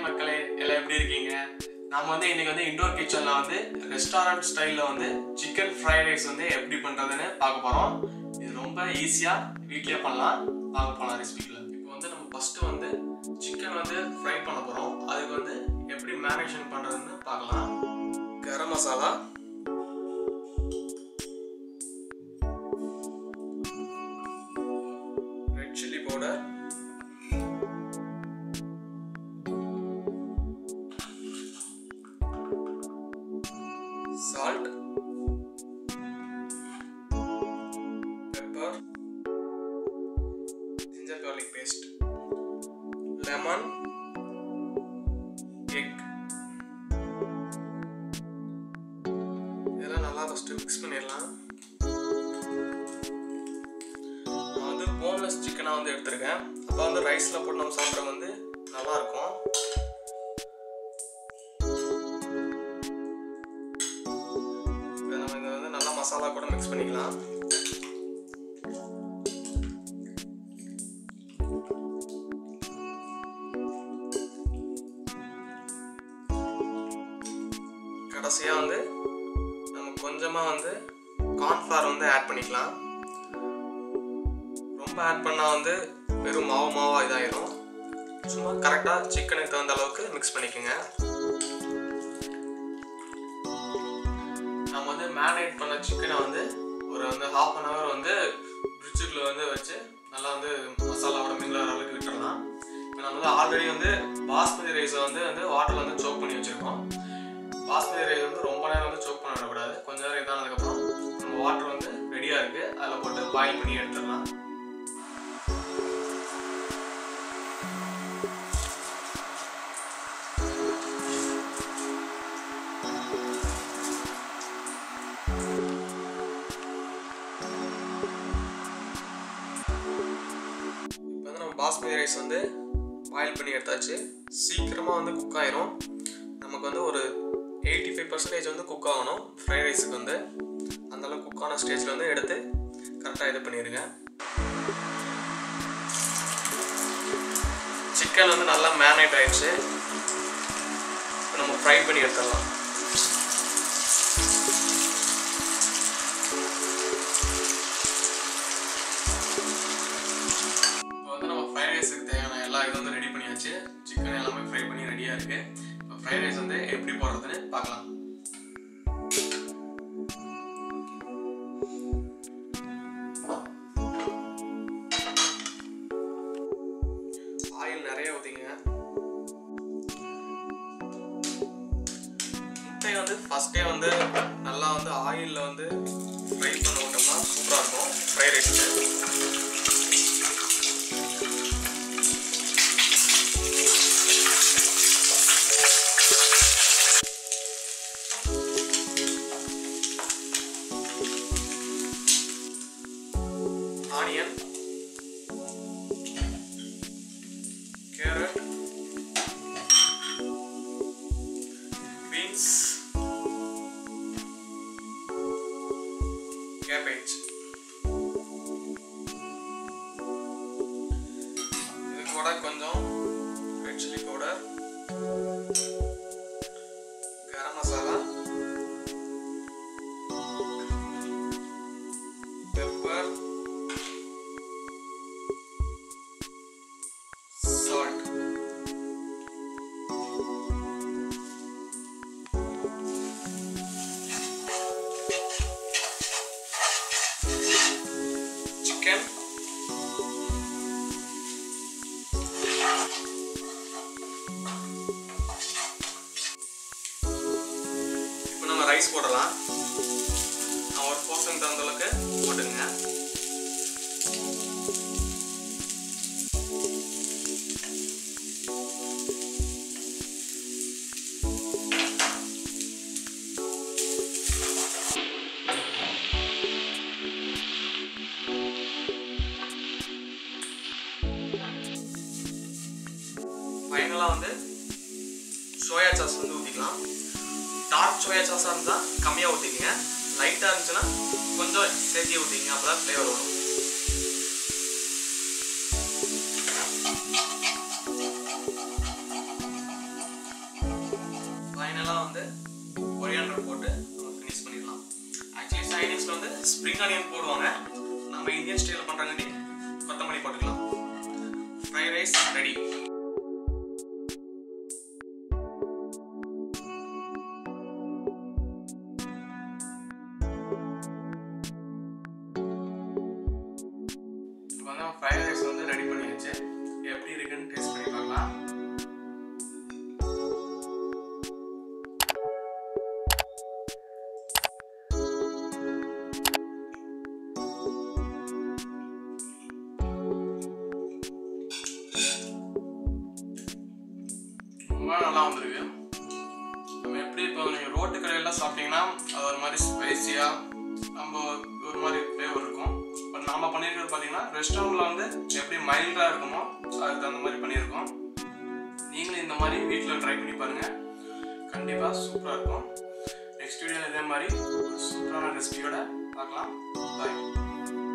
மக்களே எல்லாம் எப்படி இருக்கீங்க நம்ம வந்து இன்னைக்கு வந்து இண்டோர் கிச்சன்ல வந்து ரெஸ்டாரண்ட் ஸ்டைல்ல வந்து சிக்கன் ஃப்ரைட் ரைஸ் வந்து எப்படி பண்றதுன்னு பார்க்க போறோம் இது ரொம்ப ஈஸியா வீட்லயே பண்ணலாம் பார்க்க போலாம் ரெசிபிக்குள்ள இப்போ வந்து நம்ம ஃபர்ஸ்ட் வந்து சிக்கன் வந்து ஃப்ரை பண்ண போறோம் அதுக்கு வந்து எப்படி மேரினேஷன் பண்றதுன்னு பார்க்கலாம் garam masala red chilli powder salt, pepper, ginger garlic paste, lemon, egg. இதெல்லாம் நல்லா ஃபஸ்ட்டு மிக்ஸ் பண்ணிடலாம் நான் வந்து போன்லெஸ் சிக்கனாக வந்து எடுத்திருக்கேன் அப்போ வந்து ரைஸில் போட்டு நம்ம சாப்பிட்ற வந்து நல்லா இருக்கும் இப்போ நம்ம இதை வந்து நல்லா மசாலா கூட மிக்ஸ் பண்ணிக்கலாம் கடைசியாக வந்து நம்ம கொஞ்சமாக வந்து கார்ன்ஃப்ளவர் வந்து ஆட் பண்ணிக்கலாம் ரொம்ப ஆட் பண்ணால் வந்து வெறும் மாவு மாவாக இதாயிரும் சும்மா கரெக்டாக சிக்கனுக்கு தகுந்த அளவுக்கு மிக்ஸ் பண்ணிக்கோங்க நம்ம வந்து மேரினேட் பண்ண சிக்கனை வந்து ஒரு வந்து ஹாஃப் அன் ஹவர் வந்து ஃப்ரிட்ஜுக்குள்ள வந்து வச்சு நல்லா வந்து மசாலாவோட மிங்கில் வர அளவுக்கு விட்டுறலாம் இப்போ நம்ம வந்து ஆல்ரெடி வந்து பாஸ்மதி ரைஸை வந்து வந்து வாட்டரில் வந்து சோக் பண்ணி வச்சுருக்கோம் பாஸ்மதி ரைஸ் வந்து ரொம்ப நேரம் வந்து சோக் பண்ண விடக்கூடாது கொஞ்ச நேரம் இதானதுக்கப்புறம் நம்ம வாட்டர் வந்து ரெடியாக இருக்குது அதில் போட்டு பாயில் பண்ணி எடுத்துடலாம் இப்போ வந்து நம்ம பாஸ்மதி ரைஸ் வந்து பாயில் பண்ணி எடுத்தாச்சு சீக்கிரமாக வந்து குக் ஆயிரும் நமக்கு வந்து ஒரு எயிட்டி ஃபைவ் பர்சன்டேஜ் வந்து குக் ஆகணும் ஃப்ரைட் ரைஸுக்கு வந்து அந்தளவுக்கு குக் ஆன ஸ்டேஜில் வந்து எடுத்து கரெக்டாக இது பண்ணிடுங்க சிக்கன் வந்து நல்லா மேரினேட் ஆயிடுச்சு இப்போ நம்ம ஃப்ரை பண்ணி எடுத்துடலாம் இப்போ வந்து நம்ம ஃப்ரைட் ரைஸுக்கு தேவையான எல்லா இது வந்து ரெடி பண்ணியாச்சு சிக்கன் எல்லாமே ஃப்ரை பண்ணி ரெடியாக இருக்கு இப்போ ஃப்ரைட் ரைஸ் வந்து எப்படி போடுறதுன்னு பார்க்கலாம் ஆயில் நிறைய ஊற்றிங்க முட்டையை வந்து ஃபஸ்ட்டே வந்து நல்லா வந்து ஆயிலில் வந்து ஃப்ரை பண்ண விட்டோம்னா சூப்பராக இருக்கும் ஃப்ரைட் ரைஸுக்கு ஆனியன் கேரட் பீன்ஸ் கேபேஜ் இது கூட கொஞ்சம் red chilli powder garam masala pepper salt chicken இப்போ நம்ம ரைஸ் போடலாம் நான் ஒரு போர்ஷன் தகுந்த அளவுக்கு போட்டுங்க ஃபைனலாக வந்து சோயா சாஸ் வந்து ஊற்றிக்கலாம் டார்க் சோயா சாஸாக இருந்தால் கம்மியாக ஊற்றிக்கங்க லைட்டாக இருந்துச்சுன்னா கொஞ்சம் சேர்த்தி ஊற்றிங்க அப்போ தான் ஃப்ளேவர் வரும் ஆனியனோட போட்டு ஃபினிஷ் பண்ணிடலாம் ஆக்சுவலி சைனீஸில் வந்து ஸ்ப்ரிங் ஆனியன் போடுவாங்க நம்ம இந்தியன் ஸ்டைலில் பண்ணுறாங்கட்டி கொத்தமல்லி போட்டுக்கலாம் ஃப்ரைட் ரைஸ் ரெடி இப்போ வந்து ஃப்ரைட் ரைஸ் வந்து ரெடி பண்ணியாச்சு எப்படி இருக்குன்னு டேஸ்ட் பண்ணி பார்க்கலாம் ரொம்ப நல்லா வந்திருக்கு நம்ம எப்படி இப்போ நீங்கள் ரோட்டு கடையெல்லாம் சாப்பிட்டீங்கன்னா அது ஒரு மாதிரி ஸ்பைசியாக நம்ம ஒரு மாதிரி ஃப்ளேவர் இருக்கும் பட் நாம பண்ணியிருக்கிறது பார்த்தீங்கன்னா ரெஸ்டாரண்ட்டில் வந்து எப்படி மைல்டாக இருக்குமோ அதுக்கு தகுந்த மாதிரி பண்ணியிருக்கோம் நீங்களும் இந்த மாதிரி வீட்டில் ட்ரை பண்ணி பாருங்கள் கண்டிப்பாக சூப்பராக இருக்கும் நெக்ஸ்ட் வீடியோவில் இதே மாதிரி ஒரு சூப்பரான ரெசிபியோட பார்க்கலாம் பாய்